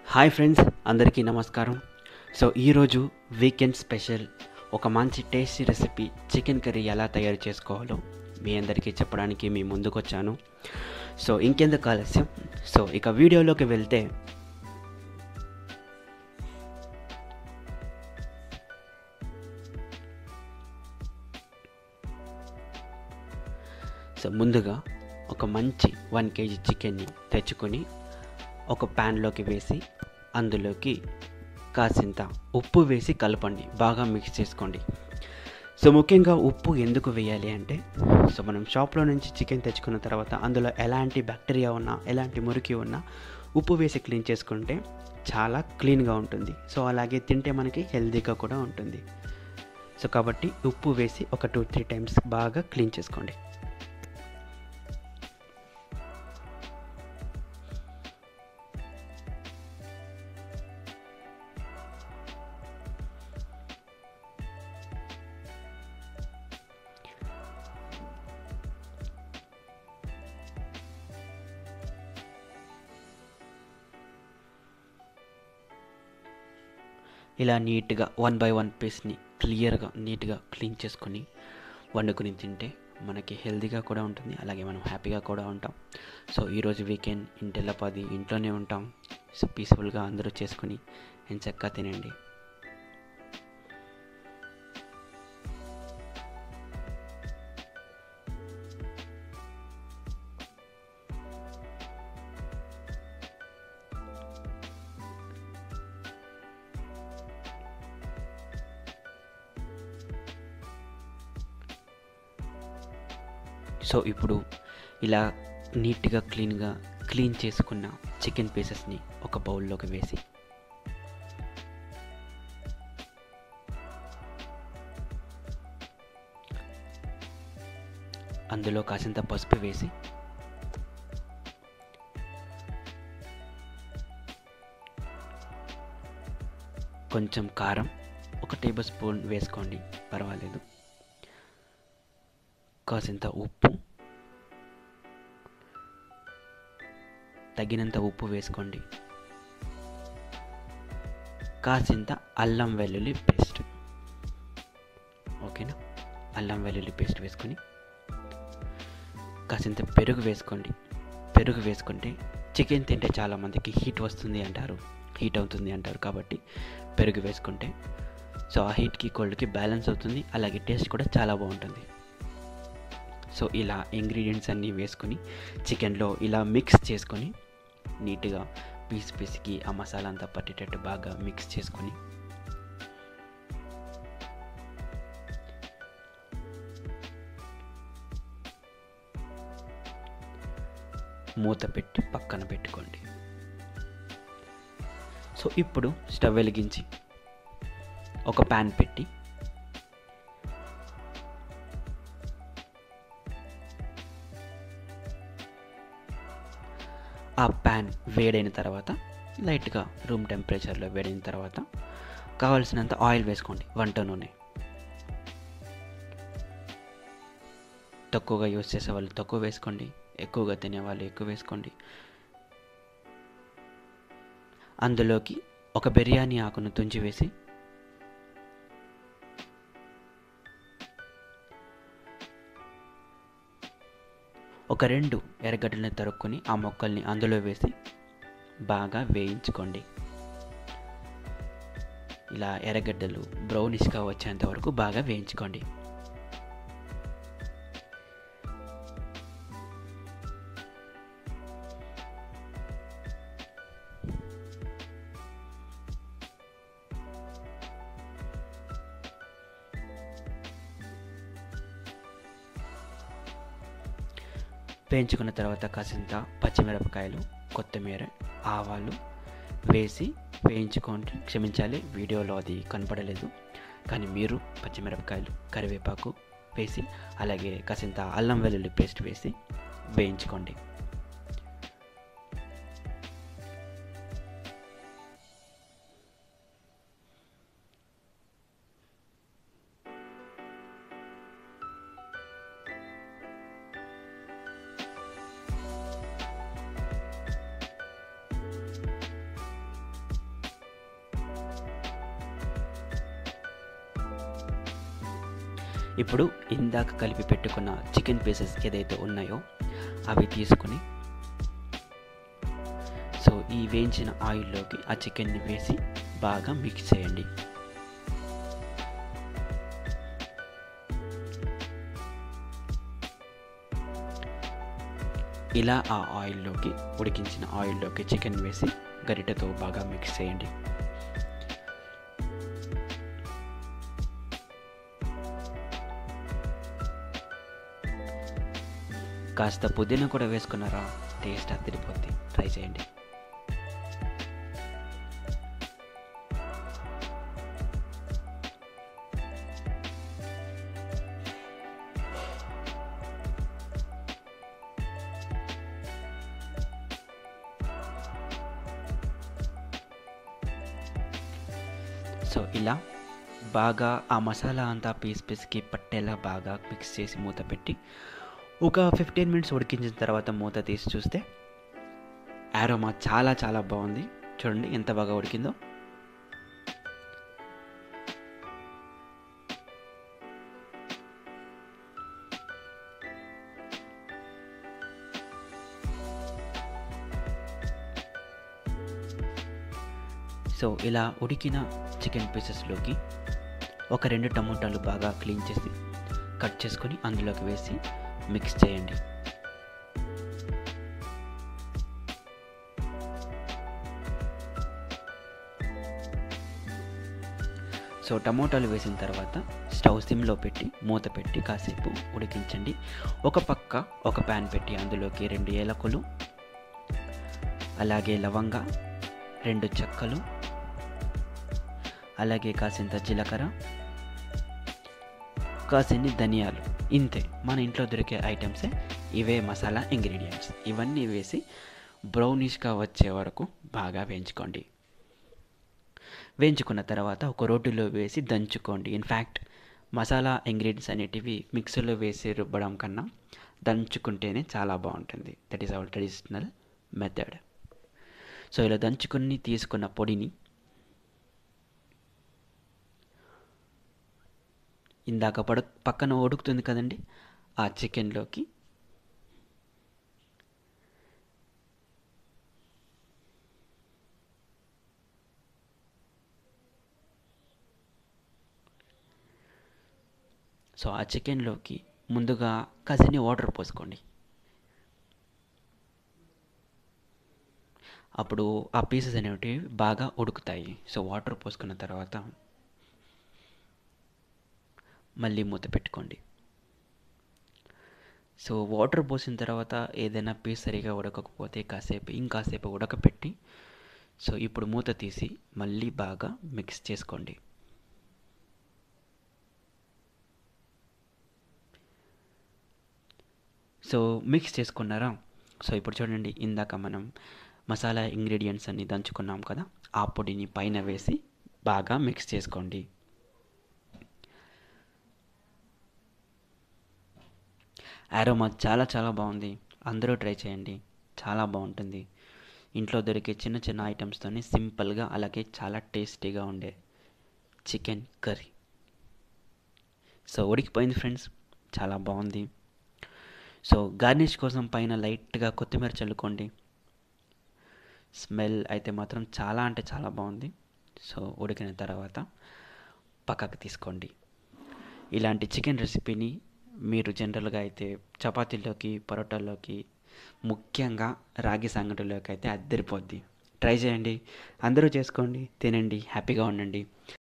hi friends అందరికీ నమస్కారం so ఈరోజు వీకెండ్ స్పెషల్ ఒక మంచి టేస్టీ రెసిపీ చికెన్ కర్రీ ఎలా తయారు చేసుకోవాలో మీ అందరికీ చెప్పడానికి మీ ముందుకు వచ్చాను సో ఇంకెందుకు ఆలస్యం సో ఇక వీడియోలోకి వెళ్తే సో ముందుగా ఒక మంచి వన్ కేజీ చికెన్ని తెచ్చుకొని ఒక ప్యాన్లోకి వేసి అందులోకి కాసింత ఉప్పు వేసి కలపండి బాగా మిక్స్ చేసుకోండి సో ముఖ్యంగా ఉప్పు ఎందుకు వేయాలి అంటే సో మనం షాప్లో నుంచి చికెన్ తెచ్చుకున్న తర్వాత అందులో ఎలాంటి బ్యాక్టీరియా ఉన్నా ఎలాంటి మురికి ఉన్నా ఉప్పు వేసి క్లీన్ చేసుకుంటే చాలా క్లీన్గా ఉంటుంది సో అలాగే తింటే మనకి హెల్తీగా కూడా ఉంటుంది సో కాబట్టి ఉప్పు వేసి ఒక టూ త్రీ టైమ్స్ బాగా క్లీన్ చేసుకోండి ఇలా నీట్గా వన్ బై వన్ పీస్ని క్లియర్గా నీట్గా క్లీన్ చేసుకొని వండుకొని తింటే మనకి హెల్తీగా కూడా ఉంటుంది అలాగే మనం హ్యాపీగా కూడా ఉంటాం సో ఈరోజు వీకెండ్ ఇంటిల్లపాది ఇంట్లోనే ఉంటాం సో పీస్ఫుల్గా అందరూ చేసుకొని ఎంచక్కా తినండి సో ఇప్పుడు ఇలా నీట్గా క్లీన్గా క్లీన్ చేసుకున్న చికెన్ పీసెస్ని ఒక బౌల్లోకి వేసి అందులో కాసింత పసుపు వేసి కొంచెం కారం ఒక టేబుల్ స్పూన్ వేసుకోండి పర్వాలేదు కాసింత ఉప్పు తగినంత ఉప్పు వేసుకోండి కాసింత అల్లం వెల్లుల్లి పేస్ట్ ఓకేనా అల్లం వెల్లుల్లి పేస్ట్ వేసుకొని కాసింత పెరుగు వేసుకోండి పెరుగు వేసుకుంటే చికెన్ తింటే చాలామందికి హీట్ వస్తుంది అంటారు హీట్ అవుతుంది అంటారు కాబట్టి పెరుగు వేసుకుంటే సో ఆ హీట్కి కోల్డ్కి బ్యాలెన్స్ అవుతుంది అలాగే టేస్ట్ కూడా చాలా బాగుంటుంది సో ఇలా ఇంగ్రీడియంట్స్ అన్నీ వేసుకొని చికెన్లో ఇలా మిక్స్ చేసుకొని నీట్గా పీస్ పీస్కి ఆ మసాలా అంతా పట్టేటట్టు బాగా మిక్స్ చేసుకొని మూత పెట్టి పక్కన పెట్టుకోండి సో ఇప్పుడు స్టవ్ వెలిగించి ఒక ప్యాన్ పెట్టి ఆ ప్యాన్ వేడైన తర్వాత లైట్గా రూమ్ టెంపరేచర్లో వేడైన తర్వాత కావాల్సినంత ఆయిల్ వేసుకోండి వంట నూనె తక్కువగా యూస్ చేసే వాళ్ళు తక్కువ వేసుకోండి ఎక్కువగా తినే వాళ్ళు ఎక్కువ వేసుకోండి అందులోకి ఒక బిర్యానీ ఆకును తుంచి వేసి ఒక రెండు ఎర్రగడ్డల్ని తరుక్కొని ఆ మొక్కల్ని అందులో వేసి బాగా వేయించుకోండి ఇలా ఎర్రగడ్డలు బ్రౌనిష్గా వచ్చేంత వరకు బాగా వేయించుకోండి వేయించుకున్న తర్వాత కాసింత పచ్చిమిరపకాయలు కొత్తిమీర ఆవాలు వేసి వేయించుకోండి క్షమించాలి వీడియోలో అది కనపడలేదు కానీ మీరు పచ్చిమిరపకాయలు కరివేపాకు వేసి అలాగే కాసింత అల్లం వెల్లుల్లి పేస్ట్ వేసి వేయించుకోండి ఇప్పుడు ఇందాక కలిపి పెట్టుకున్న చికెన్ పీసెస్ ఏదైతే ఉన్నాయో అవి తీసుకుని సో ఈ వేయించిన ఆయిల్లోకి ఆ చికెన్ని వేసి బాగా మిక్స్ చేయండి ఇలా ఆ ఆయిల్లోకి ఉడికించిన ఆయిల్లోకి చికెన్ వేసి గరిటెతో బాగా మిక్స్ చేయండి కాస్త పుదీనా కూడా వేసుకున్నారా టేస్ట్ అదిరిపోద్ది ట్రై చేయండి సో ఇలా బాగా ఆ మసాలా అంతా పీస్ పీస్కి పట్టేలా బాగా మిక్స్ చేసి మూత పెట్టి ఒక ఫిఫ్టీన్ మినిట్స్ ఉడికించిన తర్వాత మూత తీసి చూస్తే ఆరోమా చాలా చాలా బాగుంది చూడండి ఎంత బాగా ఉడికిందో సో ఇలా ఉడికిన చికెన్ పీసెస్లోకి ఒక రెండు టమోటాలు బాగా క్లీన్ చేసి కట్ చేసుకొని అందులోకి వేసి మిక్స్ చేయండి సో టమోటాలు వేసిన తర్వాత స్టవ్ సిమ్లో పెట్టి మూత పెట్టి కాసేపు ఉడికించండి ఒక పక్క ఒక ప్యాన్ పెట్టి అందులోకి రెండు ఏలకులు అలాగే లవంగ రెండు చెక్కలు అలాగే కాసింత జీలకర్ర కాసిన్ని ధనియాలు ఇంతే మన ఇంట్లో దొరికే ఐటమ్సే ఇవే మసాలా ఇంగ్రీడియంట్స్ ఇవన్నీ వేసి బ్రౌనిష్గా వచ్చే వరకు బాగా వేయించుకోండి వేయించుకున్న తర్వాత ఒక రోటిలో వేసి దంచుకోండి ఇన్ఫ్యాక్ట్ మసాలా ఇంగ్రీడియంట్స్ అనేటివి మిక్సీలో వేసి రుబ్బడం కన్నా దంచుకుంటేనే చాలా బాగుంటుంది that is our traditional method so ఇలా దంచుకుని తీసుకున్న పొడిని ఇందాక పడ పక్కన ఉడుకుతుంది కదండి ఆ చికెన్లోకి సో ఆ చికెన్లోకి ముందుగా కసిని వాటర్ పోసుకోండి అప్పుడు ఆ పీసెస్ అనేవి బాగా ఉడుకుతాయి సో వాటర్ పోసుకున్న తర్వాత మళ్ళీ మూత పెట్టుకోండి సో వాటర్ పోసిన తర్వాత ఏదైనా పీస్ సరిగా ఉడకకపోతే కాసేపు ఇంకాసేపు ఉడకపెట్టి సో ఇప్పుడు మూత తీసి మళ్ళీ బాగా మిక్స్ చేసుకోండి సో మిక్స్ చేసుకున్నారా సో ఇప్పుడు చూడండి ఇందాక మనం మసాలా ఇంగ్రీడియంట్స్ అన్ని దంచుకున్నాం కదా ఆ పొడిని పైన వేసి బాగా మిక్స్ చేసుకోండి ఆరోమా చాలా చాలా బాగుంది అందరూ ట్రై చేయండి చాలా బాగుంటుంది ఇంట్లో దొరికే చిన్న చిన్న ఐటమ్స్తోనే సింపుల్గా అలాగే చాలా టేస్టీగా ఉండే చికెన్ కర్రీ సో ఉడికిపోయింది ఫ్రెండ్స్ చాలా బాగుంది సో గార్నిష్ కోసం పైన లైట్గా కొత్తిమీర చల్లుకోండి స్మెల్ అయితే మాత్రం చాలా అంటే చాలా బాగుంది సో ఉడికిన తర్వాత పక్కకు తీసుకోండి ఇలాంటి చికెన్ రెసిపీని మీరు జనరల్గా అయితే చపాతీల్లోకి పరోటాల్లోకి ముఖ్యంగా రాగి సంగటిలోకి అయితే అద్దరిపోద్ది ట్రై చేయండి అందరూ చేసుకోండి తినండి హ్యాపీగా ఉండండి